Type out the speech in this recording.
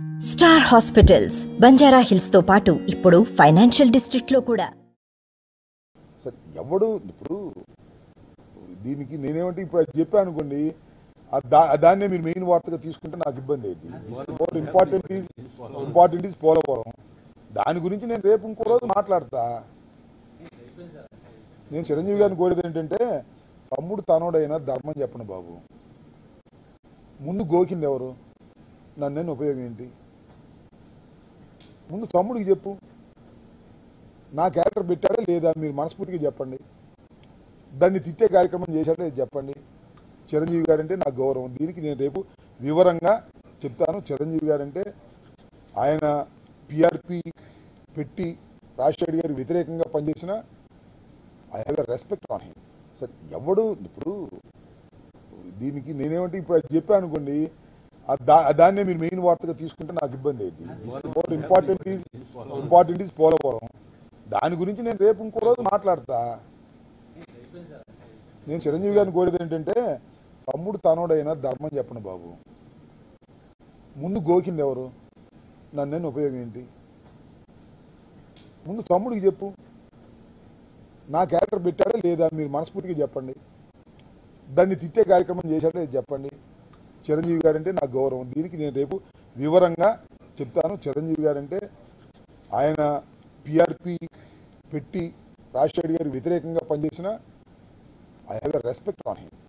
star hospitals Banjara hills తో పాటు ఇప్పుడు ఫైనాన్షియల్ డిస్ట్రిక్ట్ లో కూడా సరే ఎవడు ఇప్పుడు దీనికి నేనేమంటే ఇప్పుడు అది చెప్పాను అనుకోండి ఆ దా దాన్నే మీరు మెయిన్ వార్తగా తీసుకుంటే నాకు ఇబ్బంది అయింది important is important is Polavaram దాని గురించి నేను రేపు ఇంకో రోజు మాట్లాడతా నేను చిరంజీవి గారిని కోరేది ఏంటంటే తమ్ముడు తనోడైనా ధర్మం చెప్పండి బాబు ముందు గోకింది ఎవరు నన్ను ఉపయోగం ఏంటి ముందు తమ్ముడికి చెప్పు నా క్యారెక్టర్ పెట్టాడా లేదా మీరు మనస్ఫూర్తిగా చెప్పండి దాన్ని తిట్టే కార్యక్రమం చేశాడా లేదా చెప్పండి చిరంజీవి గారంటే నాకు గౌరవం దీనికి నేను రేపు వివరంగా చెప్తాను చిరంజీవి గారంటే ఆయన పిఆర్పి పెట్టి రాజశేఖర్ గారి వ్యతిరేకంగా పనిచేసిన I have a respect on him సరే ఎవడు ఇప్పుడు దీనికి నేనేమంటే ఇప్పుడు అది చెప్పాను అనుకోండి ఆ దా- దాన్నే మీరు మెయిన్ వార్తగా తీసుకుంటే నాకు ఇబ్బంది అయింది important is important is Polavaram దాని గురించి నేను రేపు ఇంకో రోజు మాట్లాడతా నేను చిరంజీవి గారిని కోరేది ఏంటంటే తమ్ముడు తనోడైనా ధర్మం చెప్పండి బాబు ముందు గోకింది ఎవరు నన్ను ఉపయోగం ఏంటి ముందు తమ్ముడికి చెప్పు నా క్యారెక్టర్ పెట్టాడా లేదా మీరు మనస్ఫూర్తిగా చెప్పండి దాన్ని తిట్టే కార్యక్రమం చేశాడా లేదా చెప్పండి చిరంజీవి గారంటే నాకు గౌరవం దీనికి నేను రేపు వివరంగా చెప్తాను చిరంజీవి గారంటే ఆయన పిఆర్పి పెట్టి రాజశేఖర్ గారి వ్యతిరేకంగా పనిచేసిన I have a respect on him